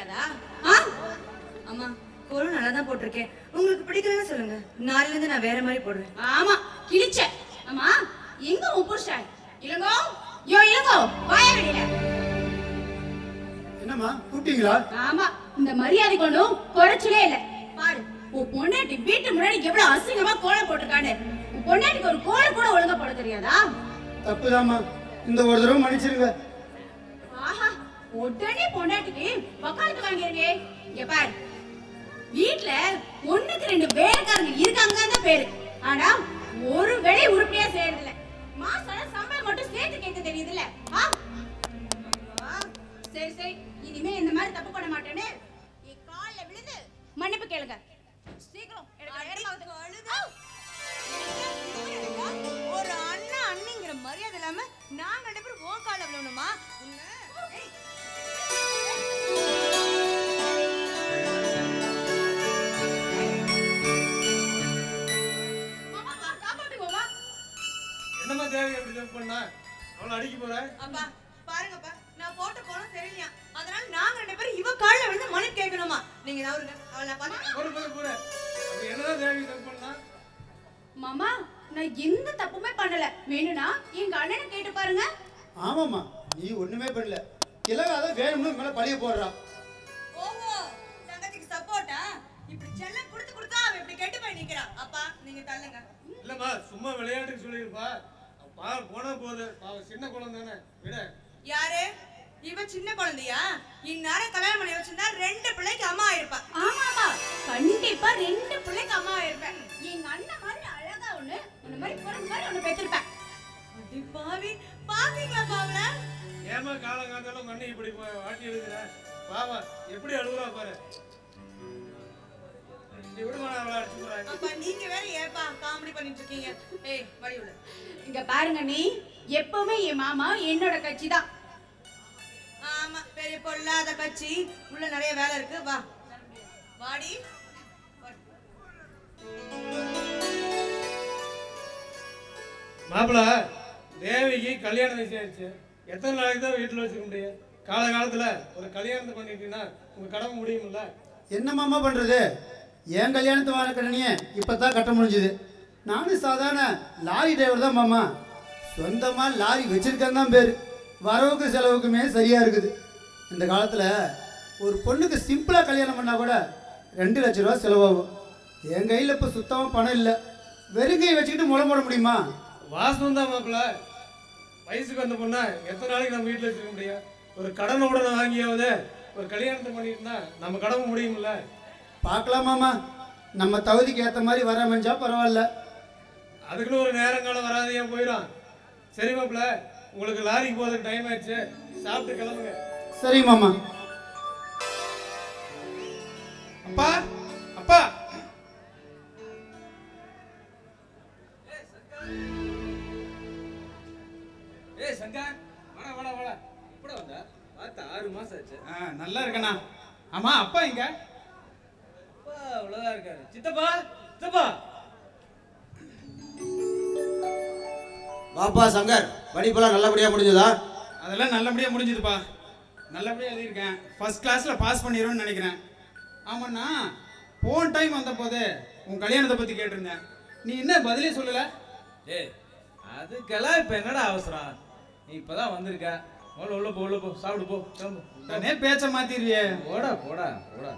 தெரியாதா ஆ அம்மா கோலம் நல்லா தான் போட்டிருக்கேன் உங்களுக்கு பிடிக்கலன்னு சொல்லுங்க நாளைல இருந்து நான் வேற மாதிரி போடுறேன் ஆமா கிழிச்ச ஆமா எங்க உன் புருஷன் இளங்கோ யோ இளங்கோ வாய வெளியில என்னம்மா கூப்பிட்டீங்களா ஆமா இந்த மரியாதை கொண்டும் குறைச்சலே இல்ல பாரு உன் பொண்டாட்டி வீட்டு முன்னாடி எவ்வளவு அசிங்கமா கோலம் போட்டிருக்கான்னு உன் பொண்டாட்டிக்கு ஒரு கோலம் கூட ஒழுங்கா போட தெரியாதா தப்புதாம்மா இந்த ஒரு தடவை மன்னிச்சிருங்க ஆஹா உடனே பொண்டாட்டிக்கு வக்காலத்து வாங்கிருங்க இங்க பாரு வீட்ல ஒண்ணுக்கு ரெண்டு வேலைக்காரங்க இருக்காங்கன்னு தான் பேரு ஆனா ஒரு வேலை உருப்படியா செய்யறதில்ல மாசம் சம்பளம் மட்டும் சேர்த்து கேட்க தெரியுதுல்ல ஆ? ஆ, சரி சரி இனிமே இந்த மாதிரி தப்பு பண்ண மாட்டேன்னு என் கால்ல விழுந்து மன்னிப்பு கேளுங்க சீக்கிரம் எனக்கு நேரமாகுது. ஆ. ஒரு அண்ணா அண்ணிங்கிற மரியாதை இல்லாம நாங்க ரெண்டு பேரும் உன் கால விழணுமா உன்னை ஏய், மாமா, வா, காப்பாத்துங்க, வா. என்னம்மா தேவை எப்படி தப்பு பண்ணா அவளை அடிக்க போற அப்பா பாருங்கப்பா நான் போட்ட கோலம் சரியில்லையா அதனால நாங்க ரெண்டு பேரும் இவ கால்ல விழுந்து மன்னிப்பு கேட்கணுமா நீங்க நவருங்க அவளை நான் பாத்துக்கிறேன். போற போற போற அப்ப என்னதான் தேவை தப்பு பண்ணா மாமா நான் எந்த தப்புமே பண்ணல வேணும்னா எங்க அண்ணனை கேட்டு பாருங்க ஆமாம்மா நீ ஒண்ணுமே பண்ணல இலகாத வேணும்னு மேல பழிய போடுறா ஓஹோ தங்கச்சிக்கு சப்போர்ட்டா இப்படி செல்லம் கொடுத்து கொடுத்தா அவ இப்படி கெட்டு போய் நிக்கிறா அப்பா நீங்க தள்ளுங்க இல்லம்மா சும்மா விளையாட்டுக்கு சொல்லியிருப்பா பா போனா போகுது பாவம் சின்ன குழந்தை தானே விட யாரு இவ சின்ன குழந்தையா இந்நேரம் கல்யாணம் பண்ணி வச்சிருந்தா ரெண்டு பிள்ளைக்கு அம்மா ஆயிருப்பா ஆமா ஆமா கண்டிப்பா ரெண்டு பிள்ளைக்கு அம்மா இருப்பேன் எங்க அண்ணன் மாதிரி அழகா ஒண்ணு உன்ன மாதிரி குரங்கு மாதிரி ஒண்ணு பெற்றிருப்பேன் அடி பாவி பாத்தீங்களா பாவல ஏமா காலங்காத்தாலும் மண்ணி இப்படி போ- வாட்டி எழுதுற பாவா எப்படி அழுகுறா பாரு நீ விடுமா அவளை அடிச்சு போறாங்க அப்பா நீங்க வேற ஏப்பா காமெடி பண்ணிட்டு இருக்கீங்க ஏய் வழி உள்ள இங்க பாருங்க நீ எப்பவுமே என் மாமா என்னோட கட்சி தான் ஆமா பெரிய பொல்லாத கட்சி உள்ள நிறைய வேலை இருக்கு வா வாடி மாப்பிள தேவிக்கு கல்யாணம் வயசு ஆயிடுச்சு எத்தனை நாளைக்கு தான் வீட்டில் வச்சுக்க முடியும் காலகாலத்துல ஒரு கல்யாணத்தை பண்ணிட்டீங்கன்னா உங்க கடமை முடியுமில்ல என்னம்மாம்மா பண்றது என் கல்யாணத்தை வார கடனையே இப்பதான் கட்ட முடிஞ்சுது நானும் சாதாரண லாரி டிரைவர் தான் மாமா சொந்தமா லாரி வச்சிருக்கேன் தான் பேர் வரவுக்கு செலவுக்குமே சரியா இருக்குது இந்த காலத்துல ஒரு பொண்ணுக்கு சிம்பிளா கல்யாணம் பண்ணா கூட ரெண்டு லட்ச ரூபா செலவாகும் என் கையில் இப்போ சுத்தமா பணம் இல்லை வெறுங்கையை வச்சுக்கிட்டு முளை போட முடியுமா வாசம் தான் மாப்பிள வயசுக்கு வந்த பொண்ணா எத்தனை நாளைக்கு நம்ம வீட்டில் வச்சுக்க முடியும் ஒரு கடனை உடனே வாங்கியாவது ஒரு கல்யாணத்தை பண்ணிட்டுனா நம்ம கடமை முடியுமில்ல பார்க்கலாம் மாமா நம்ம தகுதிக்கு ஏற்ற மாதிரி வராமஞ்சா பரவாயில்ல அதுக்குன்னு ஒரு நேரங்காலம் வராது ஏன் போயிடும் சரி மாப்பிள உங்களுக்கு லாரிக்கு போகிறதுக்கு டைம் ஆயிடுச்சு சாப்பிட்டு கிளம்புங்க சரி மாமா அப்பா அப்பா ஏய் சங்கர் வாடா வாடா வாடா இப்பட வந்த பார்த்து ஆறு மாசம் ஆச்சு ஆ, நல்லா இருக்கண்ணா ஆமா அப்பா எங்க அப்பா அவ்வளோதான் இருக்காரு சித்தப்பா சித்தப்பா வாப்பா சங்கர் படிப்பெல்லாம் நல்லபடியா முடிஞ்சதா அதெல்லாம் நல்லபடியா முடிஞ்சதுப்பா நல்லபடியா எழுதியிருக்கேன் ஃபர்ஸ்ட் கிளாஸ்ல பாஸ் பண்ணிடுவேன்னு நினைக்கிறேன் ஆமாண்ணா போன டைம் வந்த போது உன் கல்யாணத்தை பத்தி கேட்டிருந்தேன் நீ என்ன பதிலே சொல்லல ஏய் அதுக்கெல்லாம் இப்போ என்னடா அவசரம் நீ இப்பதான் வந்திருக்க முதல்ல உள்ள போ உள்ள போ சாப்பிடு போ கிளம்பு உடனே பேச்ச மாத்திருவியே போடா போடா போடா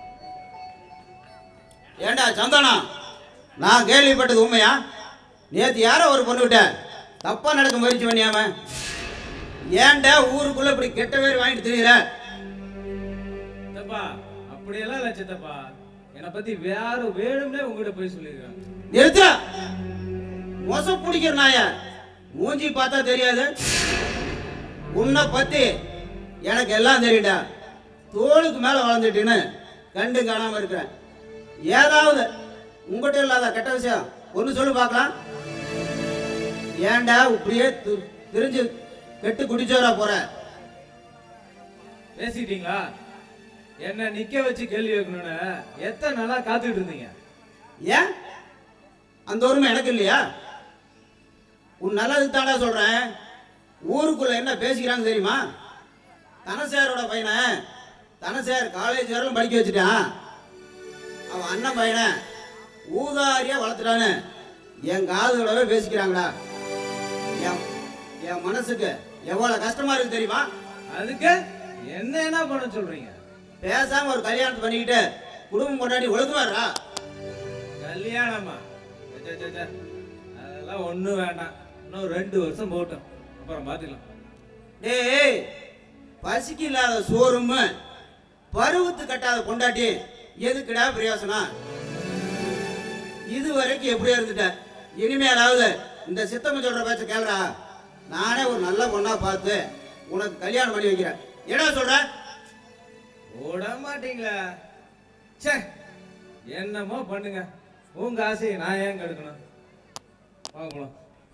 ஏண்டா சந்தானா நான் கேள்விப்பட்டது உண்மையா நேத்து யாரோ ஒரு பொண்ணுகிட்ட தப்பா நடக்க முயற்சி பண்ணியாம ஏன்டா ஊருக்குள்ள இப்படி கெட்ட பேர் வாங்கிட்டு திரியிற சித்தப்பா அப்படியெல்லாம் இல்லை சித்தப்பா என்னை பத்தி வேற வேணும்னே உங்ககிட்ட போய் சொல்லியிருக்காங்க நிறுத்துற மோசம் பிடிக்கிற நாய மூஞ்சி பார்த்தா தெரியாது உன்னை பத்தி எனக்கு எல்லாம் தெரியும்டா தோளுக்கு மேல வளர்ந்துட்டுன்னு கண்டு காணாம இருக்கிறேன் ஏதாவது உங்ககிட்ட இல்லாத கெட்ட விஷயம் ஒன்று சொல்லி பார்க்கலாம் ஏன்டா இப்படியே து- திரிஞ்சு கெட்டு குடிச்சோரா போற பேசிட்டீங்களா என்ன நிக்க வச்சு கேள்வி வைக்கணும்னு எத்தனை நாளா காத்துக்கிட்டு இருந்தீங்க ஏன் அந்த உரிமை எனக்கு இல்லையா உன் நல்லதுக்கு தானே சொல்றேன் ஊருக்குள்ள என்ன பேசிக்கிறாங்க தெரியுமா தனசேரோட பையனை தனசேர் காலேஜ் வரலும் படிக்க வச்சுட்டான் அவன் அண்ணன் பையனை ஊதாரியா வளர்த்துட்டான்னு என் காதுகளவே பேசிக்கிறாங்கடா என் என் மனசுக்கு எவ்வளவு கஷ்டமா இருக்கு தெரியுமா அதுக்கு என்ன என்ன பண்ண சொல்றீங்க பேசாம ஒரு கல்யாணத்தை பண்ணிக்கிட்டு குடும்பம் கொண்டாடி ஒழுங்குவாரா கல்யாணமா ச்சே, ச்சே, ச்சே. அதெல்லாம் ஒண்ணும் வேண்டாம் இன்னும் ரெண்டு வருஷம் போட்டோம் அப்புறம் பாத்துக்கலாம் டேய் பசிக்கு இல்லாத சோறும் பருவத்து கட்டாத பொண்டாட்டி எதுக்குடா பிரயோசனம் இது வரைக்கும் எப்படியா இருந்துட்ட இனிமேலாவது இந்த சித்தம்ம சொல்ற பேச்ச கேளுடா நானே ஒரு நல்ல பொண்ணா பார்த்து உனக்கு கல்யாணம் பண்ணி வைக்கிறேன் என்ன சொல்ற ஓட மாட்டீங்களா ச்சே என்னமோ பண்ணுங்க உங்க ஆசையை நான் ஏன் கெடுக்கணும் வாங்க போலாம்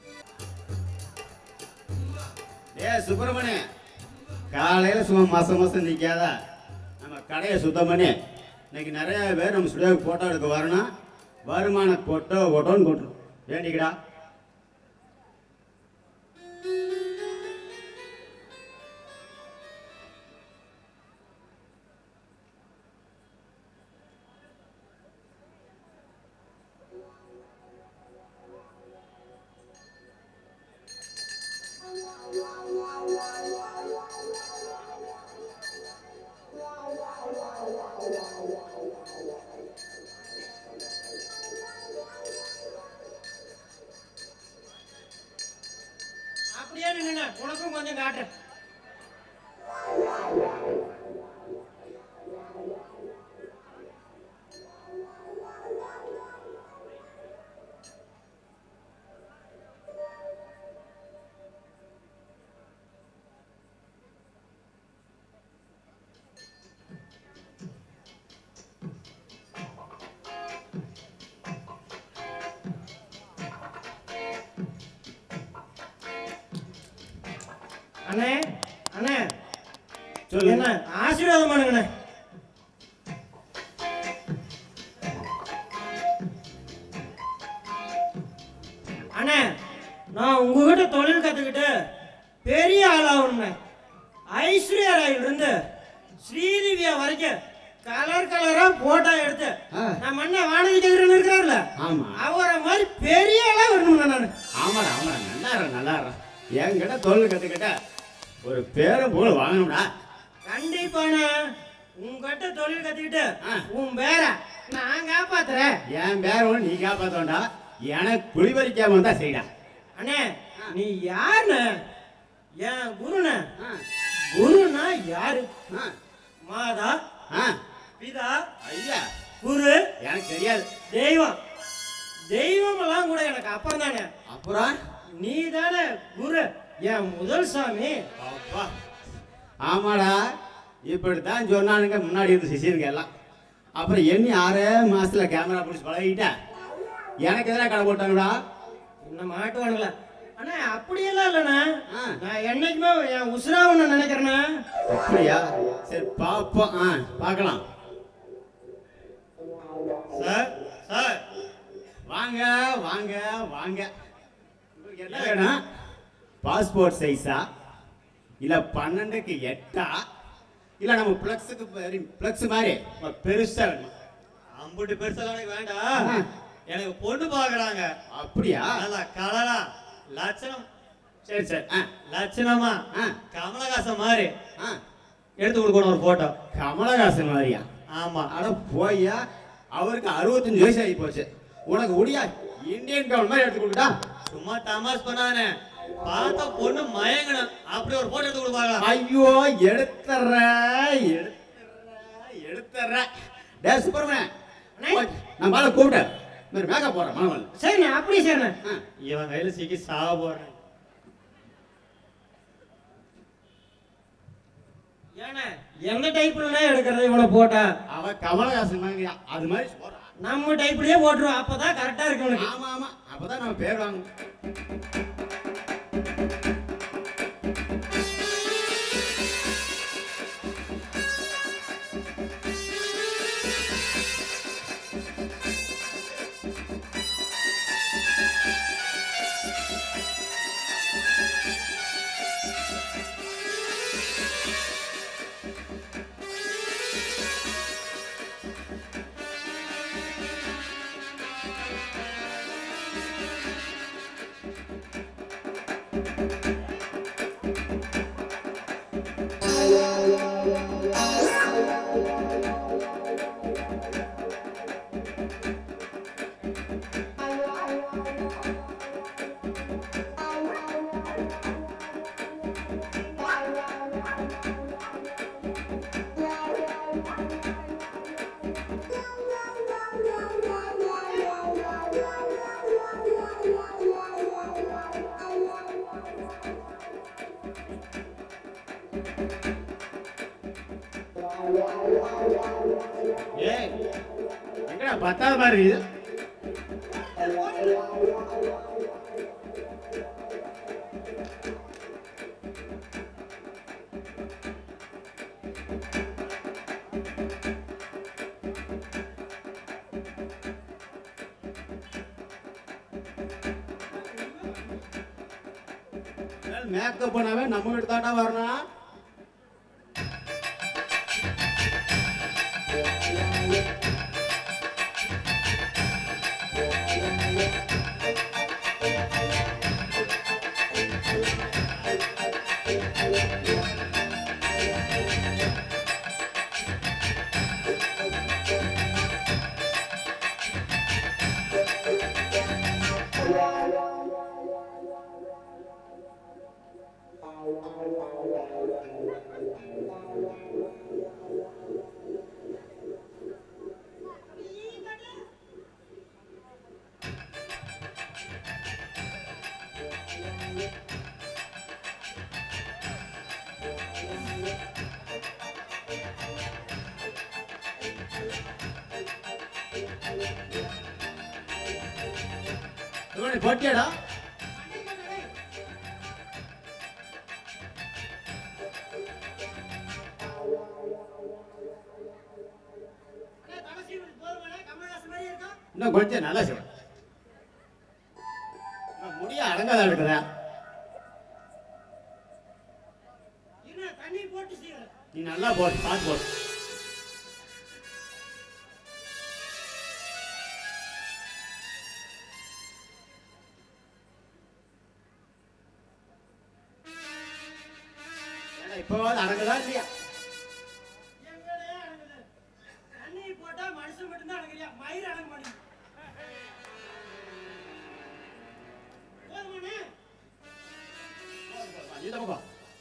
ஏ சுப்பிரமணி காலையில சும்மா மாசம் மாசம் நிக்காத நம்ம கடையை சுத்தம் பண்ணி இன்னைக்கு நிறைய பேர் நம்ம ஸ்டுடியோவுக்கு போட்டோ எடுக்க வரணும் வருமான போட்டோ போட்டோன்னு போட்டுரும் வேண்டிக்கடா அப்படியே நின்னு உனக்கும் கொஞ்சம் காட்டுறேன் அண்ணே அண்ணே சொல்லு. என்ன ஆசீர்வாதம் பண்ணுங்கண்ணே அண்ணே நான் உங்ககிட்ட தொழில் கத்துக்கிட்டு பெரிய ஆளாகணுண்ணே ஐஸ்வர்யா ராயில் இருந்து ஸ்ரீதிவ்யா வரைக்கும் கலர் கலரா போட்டோ எடுத்து ஆ. நம்ம அண்ணன் வானதி கதிரன் இருக்கிறார்ல ஆமா அவரை மாதிரி பெரிய ஆளா வரணும்ண்ணே நான் ஆமாடா ஆமாடா நல்லா இரு நல்லா இரு என்கிட்ட தொழில் கத்துக்கிட்ட ஒரு பேரும் புகழ் வாங்கணும்டா கண்டிப்பாண்ணே உங்ககிட்ட தொழில் கத்துக்கிட்டு ஆ. உன் பேர நான் காப்பாத்துறேன் என் பேர் ஒன்று நீ காப்பாத்தோண்டா எனக்கு குளிபறிக்காம வந்தா செய்டா அண்ணே நீ யாருண்ணே என் குருண்ணே ஆ, குருனா யாரு ஆ, மாதா ஆ, பிதா ஐயா குரு எனக்கு தெரியாது தெய்வம் தெய்வம் எல்லாம் கூட எனக்கு அப்புறம் தானே அப்புறம் நீ தானே குரு என் முதல் சாமி அப்பா ஆமாடா இப்படித்தான் சொன்னானுங்க முன்னாடி இருந்து சிசிருங்க எல்லாம் அப்புறம் எண்ணி ஆறே மாசத்துல கேமரா பிடிச்சி பழகிட்ட எனக்கு எதிராக கடை போட்டாங்கடா என்ன மாட்டுவானுங்களா அண்ணா அப்படியெல்லாம் இல்லைண்ணே ஆ. நான் என்னைக்குமே என் உசுரா ஒன்று நினைக்கிறேண்ணே அப்படியா சரி பார்ப்போம் ஆ பார்க்கலாம் சார் சார் வாங்க வாங்க வாங்க உங்களுக்கு என்ன வேணும் பாஸ்போர்ட் சைஸா இல்ல பன்னெண்டுக்கு எட்டா இல்ல நம்ம பிளக்ஸுக்கு பிளக்ஸ் மாதிரி பெருசா வேணும் அம்புட்டு பெருசெல்லாம் எனக்கு வேண்டாம் எனக்கு பொண்ணு பாக்குறாங்க அப்படியா நல்லா கலரா லட்சணம் சரி சரி ஆ லட்சணமா ஆ கமலஹாசன் மாதிரி ஆ எடுத்து கொடுக்கணும் ஒரு போட்டோ கமலஹாசன் மாதிரியா ஆமா அட போய்யா அவருக்கு அறுபத்தஞ்சு வயசு ஆகி போச்சு உனக்கு முடியா இந்தியன் கவர்மெண்ட் மாதிரி எடுத்து கொடுக்கட்டா சும்மா தமாஸ் பண்ணானே பார்த்தா பொண்ணு மயங்கணும் அப்படி ஒரு போட்டோ எடுத்து கொடுப்பாங்க ஐயோ எடுத்துற எடுத்துற எடுத்துற டே சுப்பிரமணியன் நான் மேல கூப்பிட்டேன் இந்த மாதிரி மேக்கப் போடுறேன் மனமல் சரிண்ணே அப்படி சரிண்ணே ஆ. இவன் கையில சிக்கி சாக போறேன் ஏண்ணே எந்த டைப்லண்ணே எடுக்கிறது இவனை போட்டா அவ கமலஹாசன் மாதிரியா அது மாதிரி சொல்றான் நம்ம டைப்லயே போட்டுருவோம் அப்பதான் கரெக்டா இருக்கு உனக்கு ஆமா ஆமா அப்பதான் நம்ம பேர் வாங்கணும் ஏய் எங்கடா பத்தாவது மாதிரி இது மேக்கப் பண்ணாவே நம்ம கிட்ட தாண்டா வரணும் இவனை போட்டியாடா இன்னும் கொஞ்சம் நல்லா செய்வேன் முடிய அடங்காத எடுக்கிறா நீ நல்லா போடு பார்த்து போடு ஏன்னா இப்போவாது அடங்குதா இல்லையா இந்த பக்கம்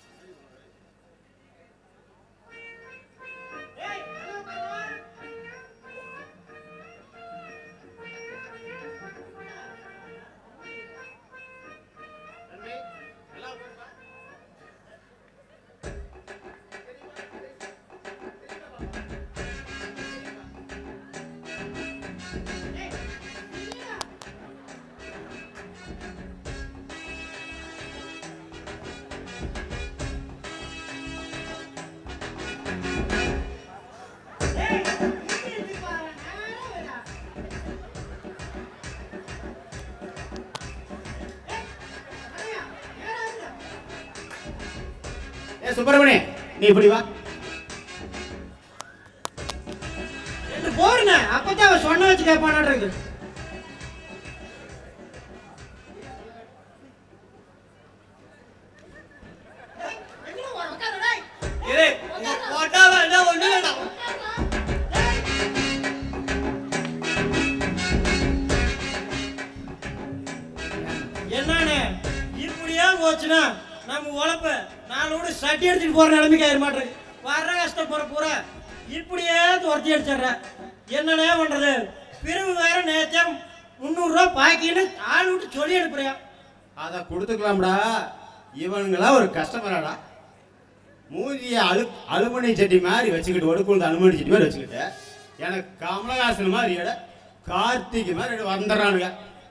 ஏ சுப்பிரமணி நீ இப்படி வா போறேன் அப்பதான் அவன் சொன்ன வச்சு கேட்பானாட்டு போட்டா வேண்டாம் ஒண்ணு வேண்டாம் என்னண்ணே இப்படியே போச்சுன்னா நம்ம உழைப்ப நாளோட சட்டி எடுத்துட்டு போற நிலைமைக்கு ஆயிர மாட்டேன் வர்ற கஷ்டப்படுற பூரா இப்படியே துரத்தி அடிச்சிடுற என்னண்ணே பண்றது பிரிவு வேற நேத்தே முந்நூறுரூவா பாக்கின்னு ஆள் விட்டு சொல்லி அனுப்புறியா அதை கொடுத்துக்கலாம்டா இவனுங்களா ஒரு கஸ்டமராடா மூஞ்சிய அழு அலுமினி சட்டி மாதிரி வச்சுக்கிட்டு ஒடுக்குள்ள அலுமினி சட்டி மாதிரி வச்சுக்கிட்டு எனக்கு கமலஹாசன் மாதிரி எட கார்த்திக் மாதிரி எட வந்துடுறானுங்க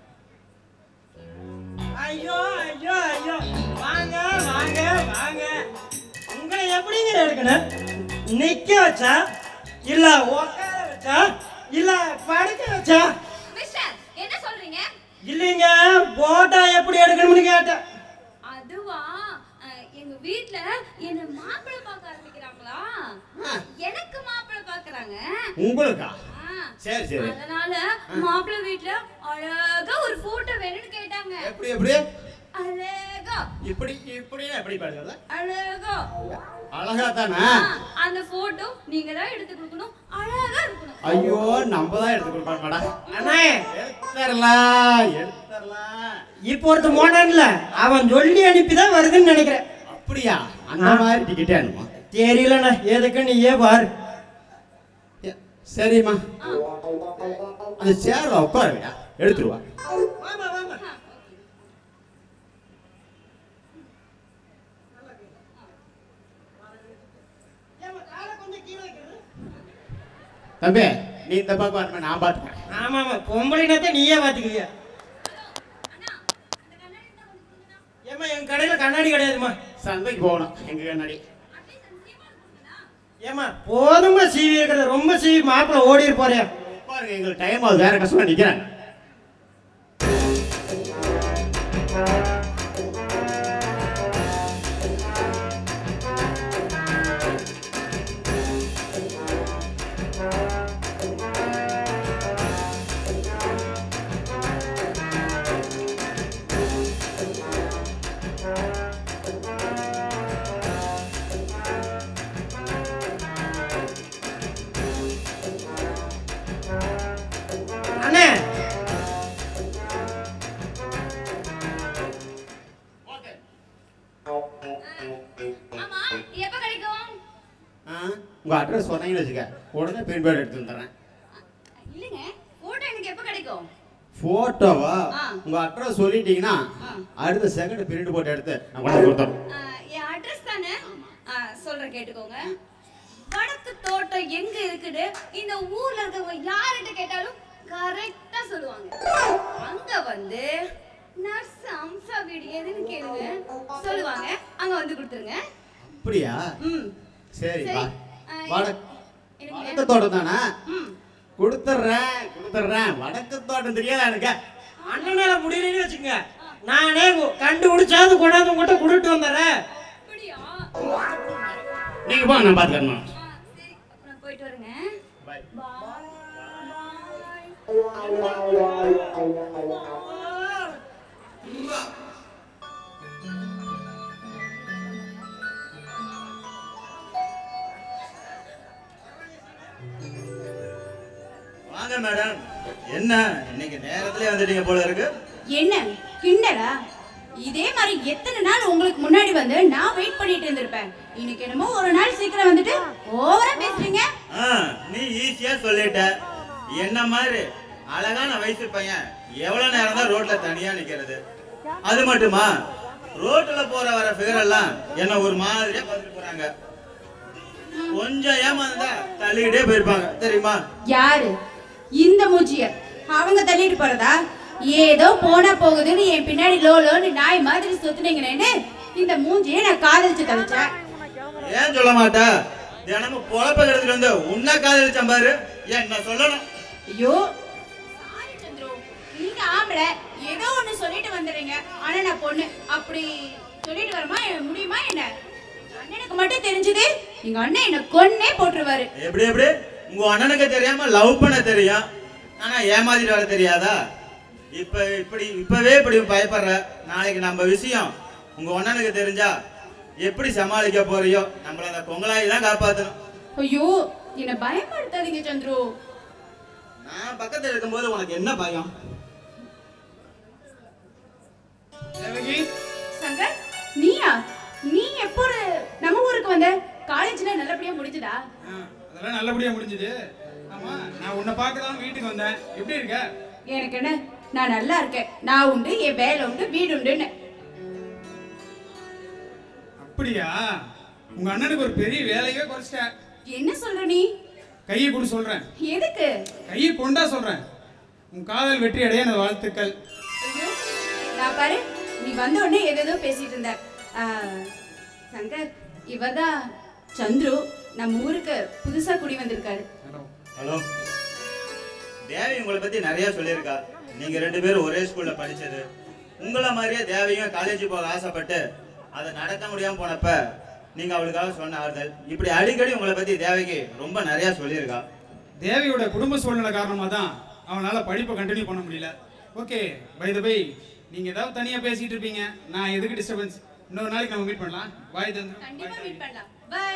ஐயோ ஐயோ ஐயோ வாங்க வாங்க வாங்க உங்களை எப்படிங்க எடுக்கணும் நிக்க வச்சா இல்ல உட்கார வச்சா இல்ல படுக்க வச்சா மிஸ்டர் என்ன சொல்றீங்க இல்லைங்க போட்டா எப்படி எடுக்கணும்னு கேட்டேன் அதுவா அஹ், எங்க வீட்ல என்ன மாப்பிள்ளை பார்க்க ஆரம்பிக்கிறாங்களா எனக்கு மாப்பிள்ளை பார்க்கறாங்க உங்களுக்கா ஆ, சரி சரி அதனால மாப்பிள்ளை வீட்ல அழகா ஒரு போட்டோ வேணும்னு கேட்டாங்க எப்படி எப்படி அழகா இப்படி இப்படி எப்படி பாடுறது அழகா அழகா தானே ஆ, அந்த போட்டோ நீங்க தான் எடுத்து கொடுக்கணும் அழகா இருக்கணும் ஐயோ நம்ம தான் எடுத்து கொடுப்பாங்கடா அண்ணே எடுத்துடலாம் எடுத்துடலாம் இப்போ ஒருத்த மோனான்ல அவன் சொல்லி அனுப்பிதான் வருதுன்னு நினைக்கிறேன் அப்படியா அந்த மாதிரி டிக்கெட்டே அனுப்புமா தெரியலண்ணா எதுக்கு நீயே பாரு சரிம்மா அந்த சேர்ல உட்கார விடா எடுத்துருவா வாமா வாமா ஏம்மா, காலை கொஞ்சம் கீழே வைக்கிறது தம்பி நீ இந்த பக்கம் வரணும் நான் பார்த்துக்கிறேன் ஆமா ஆமா பொம்பளைனாத்தான் நீயே பாத்துக்குவியா ஏம்மா என் கடையில கண்ணாடி கிடையாதும்மா சந்தைக்கு போகணும் எங்க கண்ணாடி ஏம்மா போதுமா சீவி இருக்கிறது ரொம்ப சீவி மாப்பிள்ள ஓடி போறியா பாருங்க எங்களுக்கு டைம் ஆகுது வேற கஷ்டமா நிக்கிறேன் அண்ணே ஆமா எப்ப கிடைக்கும் ஆ, உங்க அட்ரஸ் சொன்னீங்கன்னு வச்சுக்க உடனே பிரிண்ட் பேட் எடுத்து வந்துடுறேன் இல்லைங்க போட்டோ எனக்கு எப்ப கிடைக்கும் போட்டோவா ஆ. உங்க அட்ரஸ் சொல்லிட்டீங்கன்னா ஆ. அடுத்த செகண்ட் பிரிண்ட் போட்டு எடுத்து நான் கொண்டு கொடுத்தோம் ஆ, என் அட்ரஸ் தானே ஆ, சொல்றேன் கேட்டுக்கோங்க வடக்கு தோட்டம் எங்க இருக்குன்னு இந்த ஊர்ல இருக்கவங்க யார்கிட்ட கேட்டாலும் கரெக்டா சொல்லுவாங்க அங்க வந்து நர்ஸ் அம்சா வீடு எதுன்னு கேளுங்க சொல்லுவாங்க அங்க வந்து கொடுத்துருங்க அப்படியா ம் சரி சரி. வா ஆ, வடக்கு எனக்கு வடக்கு தோட்டம் தானே ம் கொடுத்துட்றேன் கொடுத்துட்றேன் வடக்கு தோட்டம் தெரியாதா எனக்கு அண்ணனால முடியலன்னு வச்சுக்கங்க நானே கு- கண்டுபிடிச்சாவது கொண்டாந்து உங்ககிட்ட கொடுத்து வந்துடுறேன் அப்படியா நீங்க போங்க நான் பார்த்துக்கிறேன் ஆ, சரி அப்ப நான் போயிட்டு வரேங்க பாய் வாங்க மேடம் என்ன இன்னைக்கு நேரத்திலே வந்துட்டீங்க போல இருக்கு என்ன கிண்டலா இதே மாதிரி எத்தனை நாள் உங்களுக்கு முன்னாடி வந்து நான் வெயிட் பண்ணிட்டு இருந்திருப்பேன் இன்னைக்கு என்னமோ ஒரு நாள் சீக்கிரம் வந்துட்டு ஓவரா பேசுறீங்க ஆ நீ ஈஸியா சொல்லிட்ட என்ன மாதிரி அழகான வயசு பையன் எவ்வளவு நேரம் தான் ரோட்ல தனியா நிக்கிறது அது மட்டுமா ரோட்ல போற வர ஃபிகர் எல்லாம் என்ன ஒரு மாதிரியா பார்த்துட்டு போறாங்க கொஞ்சம் ஏமாந்தா தள்ளிக்கிட்டே போயிருப்பாங்க தெரியுமா யாரு இந்த மூச்சிய அவங்க தள்ளிட்டு போறதா ஏதோ போனா போகுதுன்னு என் பின்னாடி லோ லோன்னு நாய் மாதிரி சுத்துனீங்கன்னு இந்த மூஞ்சியை நான் காதலிச்சு தவிச்சேன் ஏன் சொல்ல மாட்டா தினமும் பொழப்ப கிடத்துட்டு வந்து உன்னை காதலிச்சேன் பாரு என்ன சொல்லணும் ஐயோ சாரி சந்துரு நீங்க ஆம்பளை ஏதோ ஒண்ணு சொல்லிட்டு வந்துடுறீங்க ஆனா நான் பொண்ணு அப்படி சொல்லிட்டு வரமா முடியுமா என்ன அண்ணனுக்கு மட்டும் தெரிஞ்சது எங்க அண்ணன் என்ன கொன்னே போட்டுருவாரு எப்படி எப்படி உங்க அண்ணனுக்கு தெரியாம லவ் பண்ண தெரியும் ஆனா ஏமாத்திட்டு வர தெரியாதா இப்ப இப்படி இப்பவே இப்படி பயப்படுற நாளைக்கு நம்ம விஷயம் உங்க அண்ணனுக்கு தெரிஞ்சா எப்படி சமாளிக்க போறியோ நம்மள அந்த பொங்கலாயி தான் காப்பாத்தணும் ஐயோ என்ன பயப்படுத்தாதீங்க சந்துரு நான் பக்கத்துல இருக்கும்போது உனக்கு என்ன பயம் தேவகி சங்கர் நீயா நீ எப்போ ஒரு- நம்ம ஊருக்கு வந்த காலேஜ்ல நல்லபடியா முடிஞ்சதா ஆ, அதெல்லாம் நல்லபடியா முடிஞ்சது ஆமா நான் உன்னை பார்க்க தான் வீட்டுக்கு வந்தேன் எப்படி இருக்க எனக்கு என்ன நான் நல்லா இருக்கேன் நான் உண்டு என் வேலை உண்டு வீடு உண்டுன்னு அப்படியா உங்க அண்ணனுக்கு ஒரு பெரிய வேலையே குறைச்சிட்ட என்ன சொல்ற நீ கையை கொடு சொல்றேன் எதுக்கு கையை கொண்டா சொல்றேன் உன் காதல் வெற்றி அடைய எனது வாழ்த்துக்கள் ஐயோ, நான் பாரு நீ வந்த உடனே ஏதேதோ பேசிட்டு இருந்த ஆ, சங்கர் இவதான் சந்துரு நம்ம ஊருக்கு புதுசா குடி வந்திருக்காரு ஹலோ தேவி உங்களை பத்தி நிறைய சொல்லியிருக்கா நீங்க ரெண்டு பேரும் ஒரே ஸ்கூல்ல படிச்சது உங்கள மாதிரியே தேவியும் காலேஜ் போக ஆசைப்பட்டு அதை நடக்க முடியாம போனப்ப நீங்க அவளுக்காக சொன்ன ஆறுதல் இப்படி அடிக்கடி உங்களை பத்தி தேவிக்கு ரொம்ப நிறைய சொல்லியிருக்கா தேவியோட குடும்ப சூழ்நிலை காரணமாக தான் அவனால படிப்பை கண்டினியூ பண்ண முடியல ஓகே பை த பை நீங்க ஏதாவது தனியா பேசிட்டு இருப்பீங்க நான் எதுக்கு டிஸ்டர்பன்ஸ் இன்னொரு நாளைக்கு நம்ம மீட் பண்ணலாம் பாய் தந்து கண்டிப்பா மீட் பண்ணலாம் பை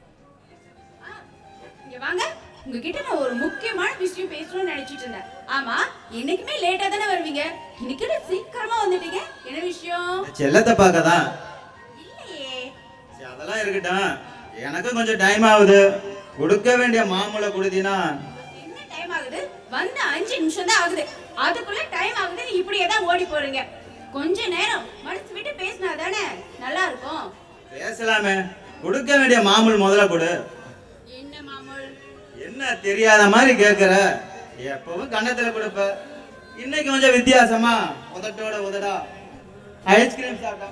இங்க வாங்க உங்ககிட்ட நான் ஒரு முக்கியமான விஷயம் பேசணும்னு நினைச்சிட்டு இருந்தேன் ஆமா என்னைக்குமே லேட்டா தானே வருவீங்க இன்னைக்கு என்ன சீக்கிரமா வந்துட்டீங்க என்ன விஷயம் செல்லத்தை பார்க்க தான் இல்லையே சரி, அதெல்லாம் இருக்கட்டும் எனக்கும் கொஞ்சம் டைம் ஆகுது கொடுக்க வேண்டிய மாமூலை கொடுத்தீங்கன்னா என்ன டைம் ஆகுது வந்து அஞ்சு நிமிஷம் தான் ஆகுது அதுக்குள்ள டைம் ஆகுதுன்னு இப்படியே தான் ஓடி போறீங்க கொஞ்ச நேரம் மனசு விட்டு பேசினா தானே நல்லா இருக்கும் பேசலாமே கொடுக்க வேண்டிய மாமூல் முதல்ல கொடு என்ன மாமூல் என்ன என்ன தெரியாத மாதிரி கேக்குற எப்பவும் கண்ணத்துல கொடுப்ப இன்னைக்கு கொஞ்சம் வித்தியாசமா உதட்டோட உதடா ஐஸ்கிரீம் சாப்பிட்டா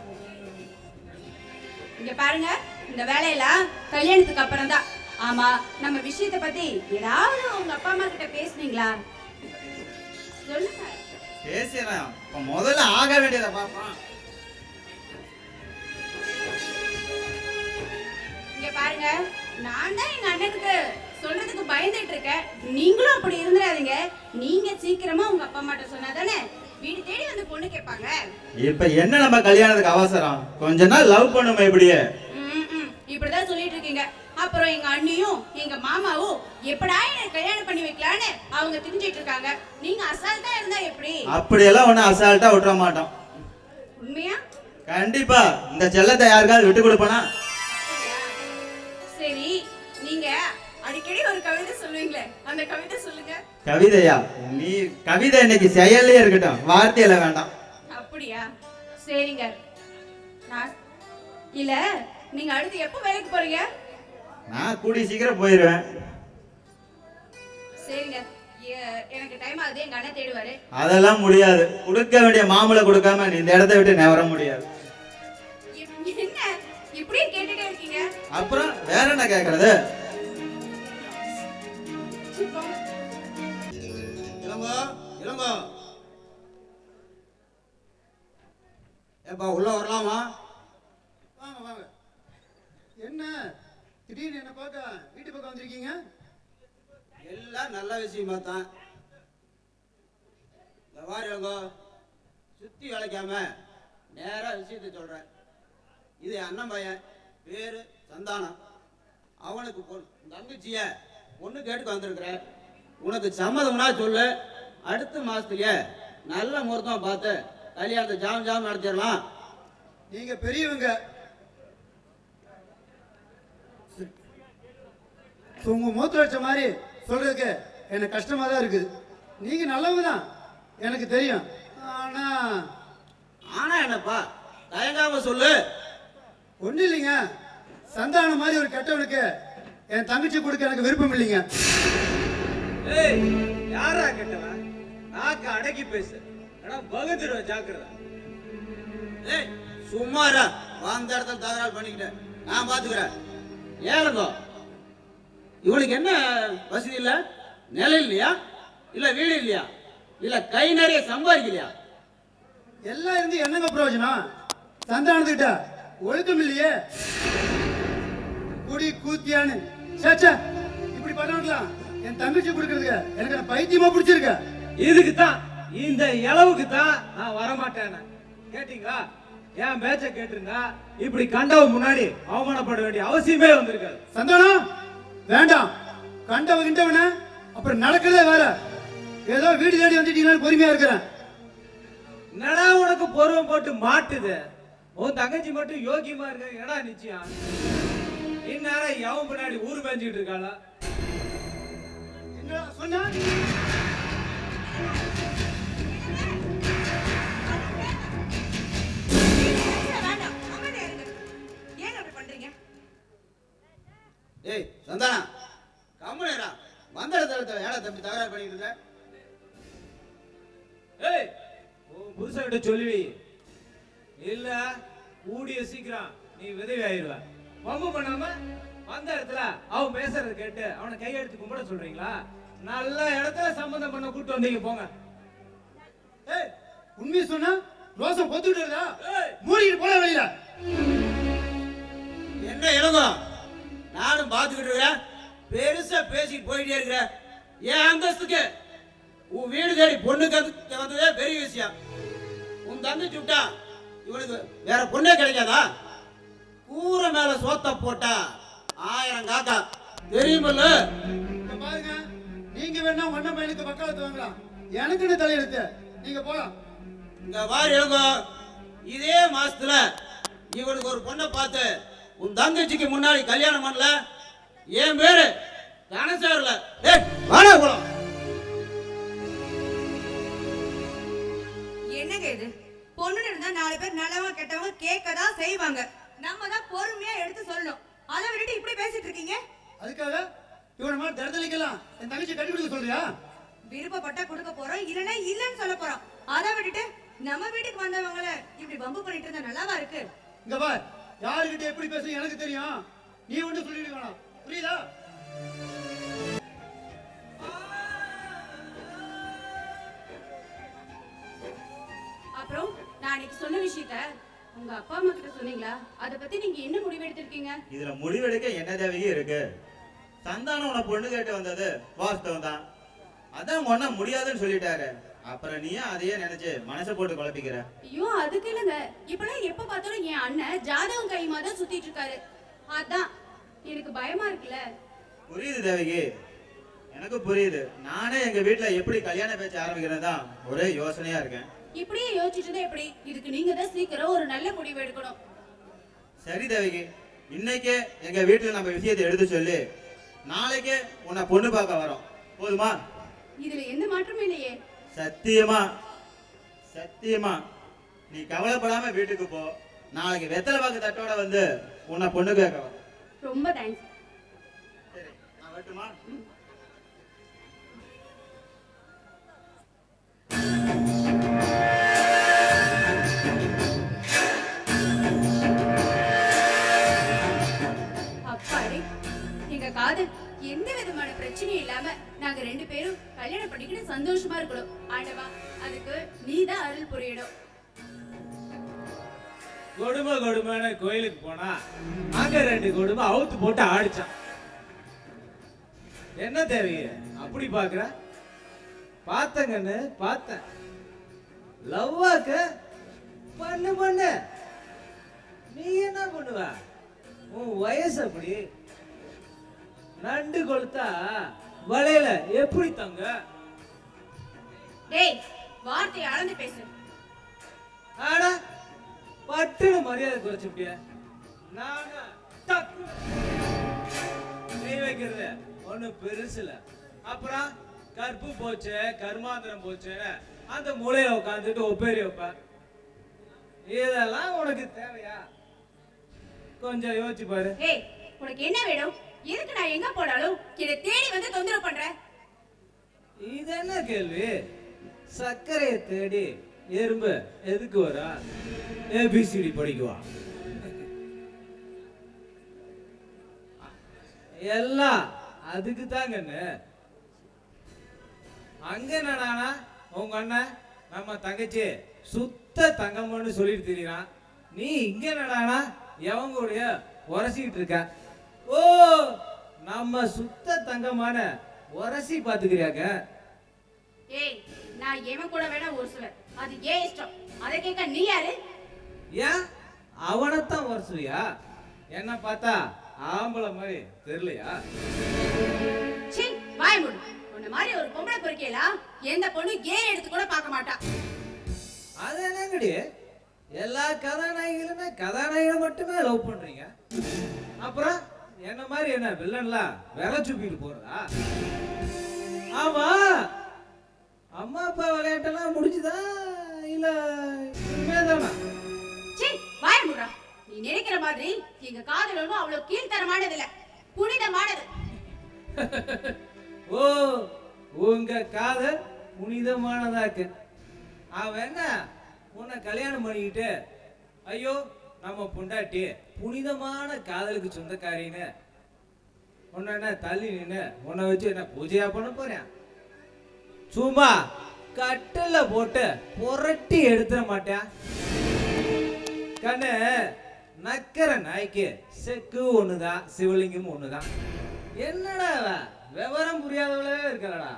இங்க பாருங்க இந்த வேலையெல்லாம் கல்யாணத்துக்கு அப்புறம் தான் ஆமா நம்ம விஷயத்தை பத்தி ஏதாவது உங்க அப்பா அம்மா கிட்ட பேசுனீங்களா சொல்லுங்க பேசுறேன் இப்ப முதல்ல ஆக வேண்டியதை பார்ப்போம் இங்க பாருங்க நான் தான் எங்க அண்ணனுக்கு சொல்றதுக்கு பயந்துட்டு இருக்கேன் நீங்களும் அப்படி இருந்துடாதீங்க நீங்க சீக்கிரமா உங்க அப்பா அம்மாட்ட சொன்னாதானே வீடு தேடி வந்து பொண்ணு கேட்பாங்க இப்ப என்ன நம்ம கல்யாணத்துக்கு அவசரம் கொஞ்ச நாள் லவ் பண்ணுமே இப்படியே ம், ம், இப்படிதான் சொல்லிட்டு இருக்கீங்க அப்புறம் எங்க அண்ணியும் எங்க மாமாவும் எப்படா என்ன கல்யாணம் பண்ணி வைக்கலான்னு அவங்க திரிஞ்சிட்டு இருக்காங்க நீங்க அசால்ட்டா இருந்தா எப்படி அப்படியெல்லாம் ஒன்றும் அசால்ட்டா விட்டுற மாட்டோம் உண்மையா கண்டிப்பா இந்த செல்லத்தை யாருக்காவது விட்டு கொடுப்பனா சரி நீங்க அடிக்கடி ஒரு கவிதை சொல்லுவீங்களே அந்த கவிதை சொல்லுங்க கவிதையா நீ கவிதை இன்னைக்கு செயல்லே இருக்கட்டும் வார்த்தையில வேண்டாம் அப்படியா சரிங்க நான் இல்ல நீங்க அடுத்து எப்போ வேலைக்கு போறீங்க நான் கூடி சீக்கிரம் போயிடுவேன் சரிங்க எ- எனக்கு டைம் ஆகுது எங்க அண்ணன் தேடுவாரு அதெல்லாம் முடியாது கொடுக்க வேண்டிய மாமலை கொடுக்காம நீ இந்த இடத்த விட்டு நவர முடியாது இப்- என்ன இப்படியே கேட்டுட்டே இருக்கீங்க அப்புறம் வேற என்ன கேக்குறது சரி, போங்க. இளங்கோ இளங்கோ ஏப்பா உள்ள வரலாமா வாங்க வாங்க என்ன திடீர்னு என்ன பார்க்க வீட்டு பக்கம் வந்திருக்கீங்க எல்லாம் நல்ல விஷயமா தான் இந்த வாரி இளங்கோ சுத்தி வளைக்காம நேரா விஷயத்தை சொல்றேன் இது என் அண்ணன் பையன் பேரு சந்தானம் அவனுக்கு பொண்ணு தங்கச்சிய பொண்ணு கேட்டுக்கு வந்திருக்கிறேன் உனக்கு சம்மதம்னா சொல்லு அடுத்த மாசத்துலயே நல்ல முகூர்த்தம் பார்த்து கல்யாணத்தை ஜாம் ஜாம் நடத்திடலாம் நீங்க பெரியவங்க உங்க மூத்த வச்ச மாதிரி சொல்றதுக்கு எனக்கு கஷ்டமா தான் இருக்குது நீங்க நல்லவங்க தான் எனக்கு தெரியும் ஆனா ஆனா என்னப்பா தயங்காம சொல்லு ஒண்ணு இல்லைங்க சந்தானம் மாதிரி ஒரு கெட்டவனுக்கு என் தங்கச்சி கொடுக்க எனக்கு விருப்பம் இல்லைங்க ஏய் யாரா கெட்டவன் நாக்க அடக்கி பேசு ஆனா பகத்துருவ ஜாக்கிரதை ஏய் சும்மா இரு. வந்த இடத்துல தகராறு பண்ணிக்கிட்டேன் நான் பாத்துக்கிறேன் ஏழுங்கோ இவனுக்கு என்ன வசதி இல்ல நிலம் இல்லையா இல்ல வீடு இல்லையா இல்ல கை நிறைய சம்பாதிக்கலையா எல்லாம் இருந்து என்னங்க பிரயோஜனம் சந்தானத்துக்கிட்ட ஒழுக்கம் இல்லையே குடி கூத்தியான்னு சேச்சா இப்படி பண்ணலாம் என் தங்கச்சி கொடுக்கறதுக்கு எனக்கு என்ன பைத்தியமா பிடிச்சிருக்க இதுக்கு தான் இந்த இளவுக்கு தான் நான் வரமாட்டேன் கேட்டீங்களா என் பேச்ச கேட்டிருந்தா இப்படி கண்டவ முன்னாடி அவமானப்பட வேண்டிய அவசியமே வந்திருக்காது சந்தானம் வேண்டாம் கண்டவ கிண்டவன அப்புறம் நடக்கிறதே வேற ஏதோ வீடு தேடி வந்துட்டீங்கன்னு பொறுமையா இருக்கிறேன் என்னடா உனக்கு பொருவம் போட்டு மாட்டுது உன் தங்கச்சி மட்டும் யோகியமா இருக்க என்னடா நிச்சயம் இந்நேரம் எவன் பின்னாடி ஊர் மேய்ஞ்சிட்டு இருக்காளா என்னடா சொன்னா வேண்டாம் அமைதியா இருங்க ஏங்க அப்படி பண்றீங்க ஏய் சந்தானா கம்முனேரா வந்த இடத்துல ஏடா தம்பி தகராறு பண்ணிட்டு இருக்க ஏய் உன் புருஷன்கிட்ட சொல்லுவி இல்ல கூடிய சீக்கிரம் நீ விதவி ஆயிருவ வம்பு பண்ணாம வந்த இடத்துல அவன் பேசுறத கேட்டு அவனை கையெடுத்து கும்பிட சொல்றீங்களா நல்ல இடத்துல சம்பந்தம் பண்ண கூட்டு வந்தீங்க போங்க ஏய் உண்மையை சொன்னா ரோசம் பொத்துட்டு இருக்கா மூடிட்டு போல வெளியில என்ன இளங்கோ நானும் பார்த்துக்கிட்டு இருக்கிறேன் பெருசா பேசிட்டு போயிட்டே இருக்கிற என் அந்தஸ்துக்கு உன் வீடு தேடி பொண்ணு கத்து வந்ததே பெரிய விஷயம் உன் தங்கச்சி விட்டா இவனுக்கு வேற பொண்ணே கிடைக்காதா கூரை மேல சோத்த போட்டா ஆயிரம் காக்கா தெரியுமில்ல இங்க பாருங்க நீங்க வேணா ஒன்ன பையனுக்கு வக்காலத்து வாங்கலாம் எனக்கு என்ன தலையெழுத்து நீங்க போலாம் இங்க பாரு இளங்கோ இதே மாசத்துல இவனுக்கு ஒரு பொண்ணை பார்த்து உன் தங்கச்சிக்கு முன்னாடி கல்யாணம் பண்ணல என் பேரு தனசேரல ஏய் வாடா போலாம் என்னங்க இது பொண்ணுன்னு இருந்தா நாலு பேர் நல்லவங்க கெட்டவங்க கேட்க தான் செய்வாங்க நம்ம தான் பொறுமையா எடுத்து சொல்லணும் அதை விட்டுட்டு இப்படி பேசிட்டு இருக்கீங்க அதுக்காக இவனை மாதிரி தரதலிக்கலாம் என் தங்கச்சி கட்டி கொடுக்க சொல்றியா விருப்பப்பட்டா கொடுக்க போறோம் இல்லைன்னா இல்லைன்னு சொல்ல போறோம் அதை விட்டுட்டு நம்ம வீட்டுக்கு வந்தவங்கள இப்படி பம்பு பண்ணிட்டு இருந்தா நல்லாவா இருக்கு இங்க பார் யாருக்கிட்ட எப்படி பேசணும் எனக்கு தெரியும் நீ ஒன்றும் சொல்லிட்டு வேணாம் புரியுதா அப்புறம் நான் அன்னைக்கு சொன்ன விஷயத்த உங்க அப்பா அம்மா கிட்ட சொன்னீங்களா அத பத்தி நீங்க என்ன முடிவு எடுத்திருக்கீங்க இதுல முடிவெடுக்க என்ன தேவையும் இருக்கு சந்தானம் உன பொண்ணு கேட்டு வந்தது வாஸ்தவம் தான் அதான் உங்க அண்ணன் முடியாதுன்னு சொல்லிட்டாரு அப்புறம் நீ அதையே நினைச்சு மனசை போட்டு குழப்பிக்கிற ஐயோ அதுக்கு இல்லைங்க இப்பெல்லாம் எப்ப பார்த்தாலும் என் அண்ணன் ஜாதகம் கையுமா தான் சுத்திட்டு இருக்காரு அதான் எனக்கு பயமா இருக்குல்ல புரியுது தேவகி எனக்கு புரியுது நானே எங்க வீட்டுல எப்படி கல்யாண பேச்சு ஆரம்பிக்கிறது தான் ஒரே யோசனையா இருக்கேன் இப்படியே யோசிச்சுட்டு இருந்தா எப்படி இதுக்கு நீங்க தான் சீக்கிரம் ஒரு நல்ல முடிவு எடுக்கணும் சரி தேவகி இன்னைக்கே எங்க வீட்டுல நம்ம விஷயத்தை எடுத்து சொல்லி நாளைக்கே உன்னை பொண்ணு பார்க்க வரோம் போதுமா இதுல எந்த மாற்றமும் இல்லையே சத்தியமா சத்தியமா நீ கவலைப்படாம வீட்டுக்கு போ நாளைக்கு வெத்தலை பாக்கு தட்டோட வந்து உன்னை பொண்ணு கேட்க வரோம் ரொம்ப தேங்க்ஸ் நான் வரட்டுமா அப்பாடி எங்க காதல் எந்த விதமான பிரச்சனையும் இல்லாம நாங்க ரெண்டு பேரும் கல்யாணம் பண்ணிக்கிட்டு சந்தோஷமா இருக்கணும் ஆண்டவா அதுக்கு நீதான் அருள் புரியணும் கொடுமை கொடுமைன்னு கோயிலுக்கு போனா அங்க ரெண்டு கொடுமை அவுத்து போட்டு ஆடிச்சான் என்ன தேவைய அப்படி பாக்குற பார்த்தங்கன்னு பார்த்தேன் லவ்வாக்க பண்ணு பண்ணு நீ என்ன பண்ணுவ உன் வயசு அப்படி நண்டு கொளுத்தா வலையில எப்படி தங்க டேய் வார்த்தையை அளந்து பேசு ஆடா பட்டுன்னு மரியாதை குறைச்சுட்டிய நானா டக்கு கை வைக்கிறது ஒண்ணும் பெருசு இல்ல அப்புறம் கற்பு போச்சு கர்மாந்திரம் போச்சுன்னு அந்த மூலையில உட்காந்துட்டு ஒப்பேரி வைப்ப இதெல்லாம் உனக்கு தேவையா கொஞ்சம் யோசிச்சு பாரு ஏய் உனக்கு என்ன வேணும் எதுக்கு நான் எங்க போனாலும் என்னை தேடி வந்து தொந்தரவு பண்ற இது என்ன கேள்வி சர்க்கரையை தேடி எறும்பு எதுக்கு வரா ஏபிசிடி படிக்குவா எல்லாம் அதுக்கு தாங்கன்னு அங்க என்னடானா உங்க அண்ணன் நம்ம தங்கச்சி சுத்த தங்கம்னு சொல்லிட்டு திரியறான் நீ இங்க என்னடானா எவங்க கூடய உரசிக்கிட்டு இருக்க ஓ நம்ம சுத்த தங்கமான உரசி பாத்துக்கிறியாக்க ஏய் நான் எவன் கூட வேணா ஒரு சிலர் அது ஏன் இஷ்டம் அதை கேட்க நீ யாரு ஏன் அவனைத்தான் உரசுவியா என்ன பார்த்தா ஆம்பளை மாதிரி தெரியலையா சீ வாய் மூடு உன்ன மாதிரி ஒரு பொம்பளை பொறுக்கையில எந்த பொண்ணு ஏன் எடுத்து கூட பார்க்க மாட்டா அது என்னங்கடி எல்லா கதாநாயகிகளுமே கதாநாயகனை மட்டுமே லவ் பண்றீங்க அப்புறம் என்ன மாதிரி என்ன வில்லன்லாம் விலை சுப்பிட்டு போறதா ஆமா அம்மா அப்பா விளையாட்டெல்லாம் முடிஞ்சுதா இல்ல இனிமேதானா சீ வாய் மூடுறா நீ நினைக்கிற மாதிரி எங்க காதல் ஒன்றும் அவ்வளவு கீழ்த்தரமானது இல்ல புனிதமானது ஓ உங்க காதல் புனிதமானதாக்கு அவன் என்ன உன்னை கல்யாணம் பண்ணிக்கிட்டு ஐயோ நம்ம பொண்டாட்டி புனிதமான காதலுக்கு சொந்தக்காரின்னு உன்னை என்ன தள்ளி நின்று உன்னை வச்சு என்ன பூஜையா பண்ண போறேன் சும்மா கட்டில போட்டு புரட்டி எடுத்துட மாட்டேன் கண்ணு நக்கற நாய்க்கு செக்கு ஒண்ணுதான் சிவலிங்கம் ஒண்ணுதான் என்னடா இவ? விவரம் புரியாதவளே இருக்கலடா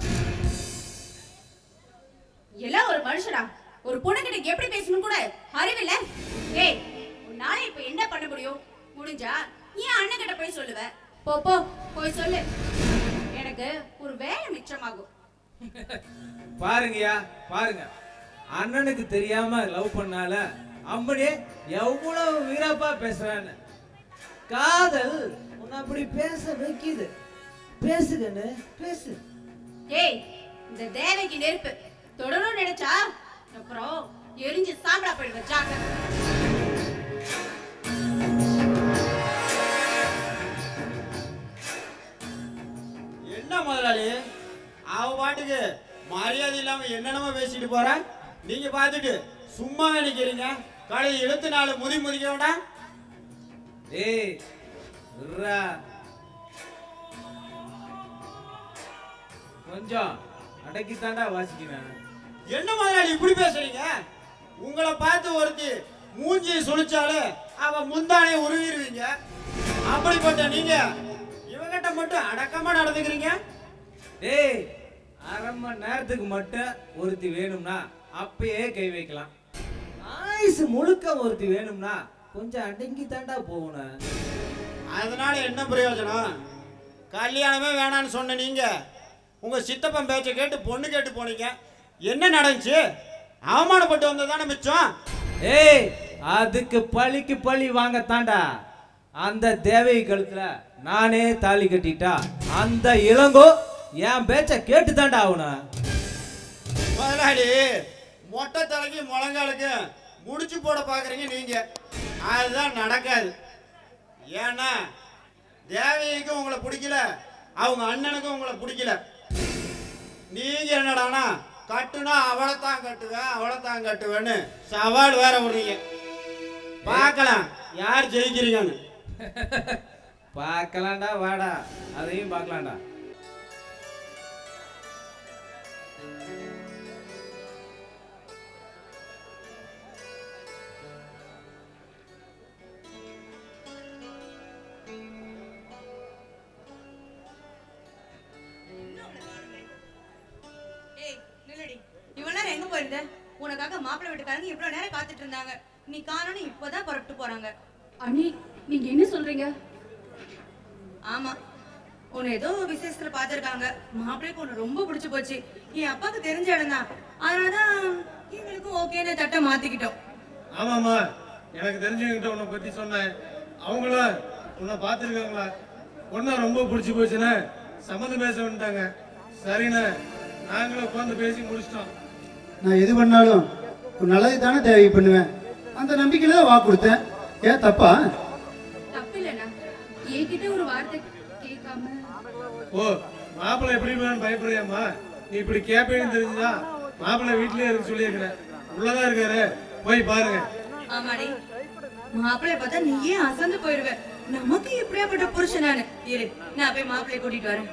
எல்லாம் ஒரு மனுஷனா ஒரு பொண்ணுகிட்ட எப்படி பேசணும் கூட அறிவில்ல ஏய் உன்னால இப்ப என்ன பண்ண முடியும் முடிஞ்சா ஏன் அண்ணன் கிட்ட போய் சொல்லுவ போ போ போய் சொல்லு எனக்கு ஒரு வேலை மிச்சமாகும் பாருங்கய்யா பாருங்க அண்ணனுக்கு தெரியாம லவ் பண்ணால அம்மனே எவ்வளவு வீரப்பா பேசுறான்னு காதல் உன்னை அப்படி பேச வைக்குது பேசுகன்னு பேசு ஏய் இந்த தேவைக்கு நெருப்பு தொடரும் நினைச்சா அப்புறம் எரிஞ்சு சாம்பலா போயிடுவ ஜாக்கிரதை முதலாளி அவ பாட்டுக்கு மரியாதை இல்லாம என்னென்னமோ பேசிட்டு போறா நீங்க பார்த்துட்டு சும்மாவே நிக்கிறீங்க கழுதை இழுத்து நாலு முதி முதிக்க வேண்டாம் ஏய் விட்றா. கொஞ்சம் அடக்கித்தாண்டா வாசிக்கிறேன் என்ன முதலாளி இப்படி பேசுறீங்க உங்களை பார்த்து ஒருத்தி மூஞ்சியை சுழிச்சாலே அவ முந்தானையை உருவிடுவீங்க அப்படிப்பட்ட நீங்க இவங்கிட்ட மட்டும் அடக்கமா நடந்துக்கிறீங்க டேய் அரை மணி நேரத்துக்கு மட்டும் ஒருத்தி வேணும்னா அப்பயே கை வைக்கலாம் ஆயுசு முழுக்க ஒருத்தி வேணும்னா கொஞ்சம் அடங்கி தாண்டா போகணும் அதனால என்ன பிரயோஜனம் கல்யாணமே வேணான்னு சொன்ன நீங்க உங்க சித்தப்பன் பேச்சை கேட்டு பொண்ணு கேட்டு போனீங்க என்ன நடந்துச்சு அவமானப்பட்டு வந்ததானே மிச்சம் ஏய் அதுக்கு பழிக்கு பழி வாங்கத்தாண்டா அந்த தேவகி கழுத்துல நானே தாலி கட்டிட்டா அந்த இளங்கோ என் பேச்ச கேட்டு தாண்டா ஆகணும் முதலாளி மொட்டை தலைக்கு முழங்காலுக்கு முடிச்சு போட பாக்குறீங்க நீங்க அதுதான் நடக்காது ஏன்னா தேவகிக்கும் உங்களை பிடிக்கல அவங்க அண்ணனுக்கும் உங்களை பிடிக்கல நீங்க என்னடானா கட்டுனா அவளைத்தான் கட்டுவேன் அவளைத்தான் கட்டுவேன்னு சவால் வேற விடுறீங்க பார்க்கலாம் யார் ஜெயிக்கிறீங்கன்னு பார்க்கலாம்டா வாடா அதையும் பார்க்கலாம்டா ஏய் நில்லடி இவ்வளவு நேரம் எங்க போயிருந்த உனக்காக மாப்பிள்ளை வீட்டுக்காரங்க இவ்வளவு நேரம் காத்துட்டு இருந்தாங்க நீ காணோன்னு இப்பதான் புறப்பட்டு போறாங்க அண்ணி நீங்க என்ன சொல்றீங்க ஆமா உன்னை ஏதோ விசேஷத்துல பாத்திருக்காங்க மாப்பிள்ளைக்கு உன்னை ரொம்ப பிடிச்சு போச்சு என் அப்பாவுக்கு தெரிஞ்ச இடம் தான் அதனாலதான் எங்களுக்கும் ஓகேன்னு தட்டை மாத்திக்கிட்டோம் ஆமாம்மா எனக்கு தெரிஞ்சவங்கிட்ட உன்னை பத்தி சொன்னேன் அவங்களும் உன்னை பார்த்துருக்காங்களா பொண்ணை ரொம்ப பிடிச்சி போச்சுன்னு சம்மந்தம் பேச வந்துட்டாங்க சரிண்ணே நாங்களும் உட்காந்து பேசி முடிச்சிட்டோம் நான் எது பண்ணாலும் ஒரு நல்லது தானே தேவை பண்ணுவேன் அந்த நம்பிக்கையில தான் வாக்கு கொடுத்தேன் ஏன் தப்பா தப்பு இல்லைண்ணா என்கிட்ட ஒரு வார்த்தை கேட்காம ஓ மாப்பிள்ளை எப்படி வேணும்னு பயப்படுறியாம்மா நீ இப்படி கேட்பேன்னு தெரிஞ்சுதா மாப்பிள்ளை வீட்லயே இருக்கு சொல்லியிருக்கிறேன் உள்ளதான் இருக்காரு போய் பாருங்க ஆமாடி மாப்பிள்ளைய பார்த்தா நீ ஏன் அசந்து போயிருவ நமக்கு இப்படியாப்பட்ட புருஷன் நானு இரு நான் போய் மாப்பிள்ளைய கூட்டிட்டு வரேன்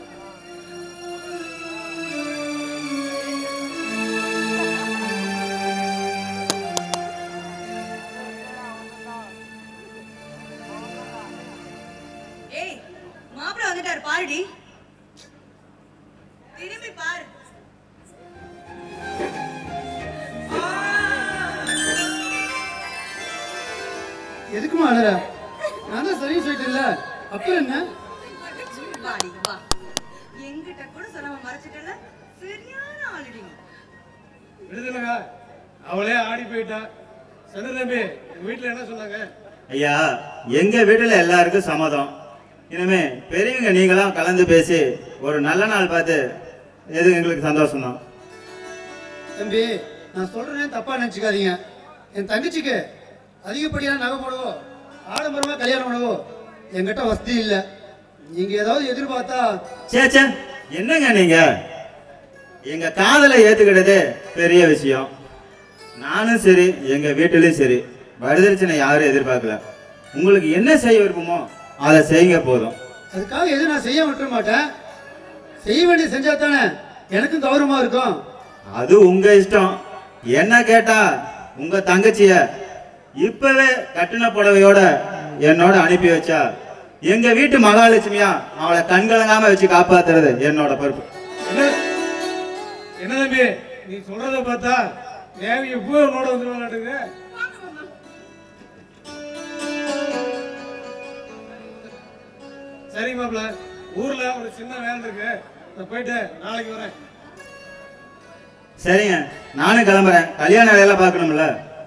ஏய் மாப்பிள்ளை வந்துட்டாரு பாருடி திரும்பி பாரு எதுக்குமா அழற நான் தான் சரின்னு சொல்லிட்டேன்ல அப்புறம் என்ன வாடி வா எங்கிட்ட கூட சொல்லாம மறைச்சிட்டல சரியான ஆளுடி விடுதலகா அவளே ஆடி போயிட்டா சந்திர தம்பி உங்க வீட்டுல என்ன சொன்னாங்க ஐயா எங்க வீட்டுல எல்லாருக்கும் சம்மதம் இனிமே பெரியவங்க நீங்களாம் கலந்து பேசி ஒரு நல்ல நாள் பார்த்து எது எங்களுக்கு சந்தோஷம் தான் தம்பி நான் சொல்றேன் தப்பா நினைச்சுக்காதீங்க என் தங்கச்சிக்கு அதிகப்படியான நகை போடவோ ஆடம்பரமா கல்யாணம் பண்ணவோ என்கிட்ட வசதி இல்லை நீங்க ஏதாவது எதிர்பார்த்தா சே சே என்னங்க நீங்க எங்க காதலை ஏத்துக்கிட்டது பெரிய விஷயம் நானும் சரி எங்க வீட்டிலையும் சரி வரதட்சணை யாரும் எதிர்பார்க்கல உங்களுக்கு என்ன செய்ய விருப்பமோ அதை செய்யுங்க போதும் அதுக்காக எதுவும் நான் செய்ய விட்டுற மாட்டேன் செய்ய வேண்டிய செஞ்சா தானே எனக்கும் கௌரவமா இருக்கும் அது உங்க இஷ்டம் என்ன கேட்டா உங்க தங்கச்சிய இப்பவே கட்டின புடவையோட என்னோட அனுப்பி வச்சா எங்க வீட்டு மகாலட்சுமியா அவளை கண்கலங்காம வச்சு காப்பாத்துறது என்னோட பொறுப்பு என்ன என்ன தம்பி நீ சொல்றத பார்த்தா தேவி எப்போ உன்னோட வந்துருவாங்க சரிங்க மாப்பிள்ள ஊர்ல ஒரு சின்ன வேலை இருக்கு நான் போயிட்டு நாளைக்கு வரேன் சரிங்க நானும் கிளம்புறேன் கல்யாண வேலை பார்க்கணும்ல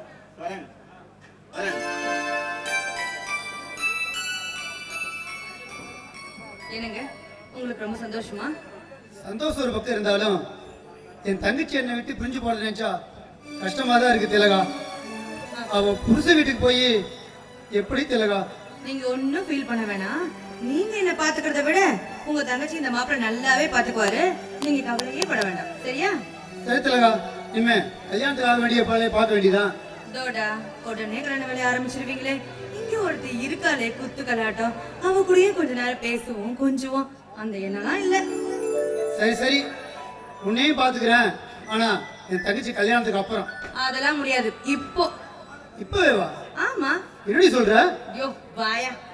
என்னங்க உங்களுக்கு ரொம்ப சந்தோஷமா சந்தோஷம் ஒரு பக்கம் இருந்தாலும் என் தங்கச்சி என்னை விட்டு பிரிஞ்சு போட நினைச்சா கஷ்டமா தான் இருக்கு திலகா அவ புருஷ வீட்டுக்கு போய் எப்படி திலகா நீங்க ஒண்ணும் ஃபீல் பண்ண வேணாம் நீங்க என்ன பாத்துக்கிறத விட உங்க தங்கச்சி இந்த மாப்பிள்ளை நல்லாவே பாத்துக்குவாரு நீங்க கவலையே பட வேண்டாம் சரியா சரி திலகா இனிமே கல்யாணத்துக்கு ஆக வேண்டிய பாலையை பார்க்க வேண்டியதான் தோடா உடனே கல்யாண வேலைய ஆரம்பிச்சிருவீங்களே இங்க ஒருத்தி இருக்காளே குத்து கலாட்டம் அவ கூடயே கொஞ்ச நேரம் பேசுவோம் கொஞ்சுவோம் அந்த எண்ணம்லாம் இல்ல சரி சரி உன்னையும் பார்த்துக்கிறேன் ஆனா என் தங்கச்சி கல்யாணத்துக்கு அப்புறம் அதெல்லாம் முடியாது இப்போ இப்பவே வா ஆமா என்னடி சொல்ற ஐயோ வாயா